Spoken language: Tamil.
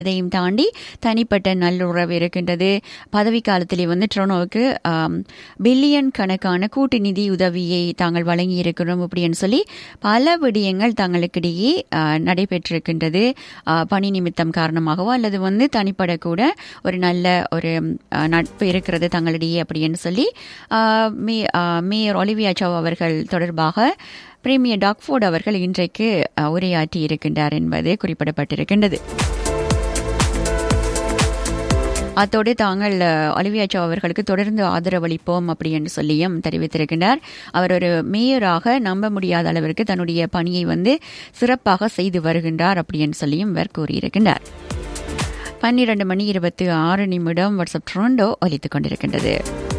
இதையும் தாண்டி தனிப்பட்ட நல்லுறவு இருக்கின்றது பதவி காலத்திலே வந்து ட்ரோனோவுக்கு பில்லியன் கணக்கான கூட்டு நிதி உதவியை தாங்கள் வழங்கி இருக்கிறோம் அப்படின்னு சொல்லி பல விடயங்கள் தங்களுக்கிடையே ஆஹ், நடைபெற்றிருக்கின்றது ஆஹ், பணி நிமித்தம் காரணமாகவோ அல்லது வந்து தனிப்பட கூட ஒரு நல்ல ஒரு ஆஹ், நட்பு இருக்கிறது தங்களிடையே அப்படின்னு சொல்லி ஆஹ், மே ஆஹ், மேயர் ஒலிவியா சவ் அவர்கள் தொடர்பாக பிரீமியர் டாக்ஃபோர்ட் அவர்கள் இன்றைக்கு ஆஹ், உரையாற்றி இருக்கின்றார் என்பது குறிப்பிடப்பட்டிருக்கின்றது அத்தோடு தாங்கள் அஹ், ஒலிவியா சோ அவர்களுக்கு தொடர்ந்து ஆதரவளிப்போம் அப்படி என்று சொல்லியும் தெரிவித்திருக்கின்றார் அவர் ஒரு மேயராக நம்ப முடியாத அளவிற்கு தன்னுடைய பணியை வந்து சிறப்பாக செய்து வருகின்றார் அப்படி என்று சொல்லியும் இவர் கூறியிருக்கின்றார் பன்னிரண்டு மணி இருபத்தி ஆறு நிமிடம் வாட்ஸ்அப் ட்ரோண்டோ ஒலித்துக் கொண்டிருக்கின்றது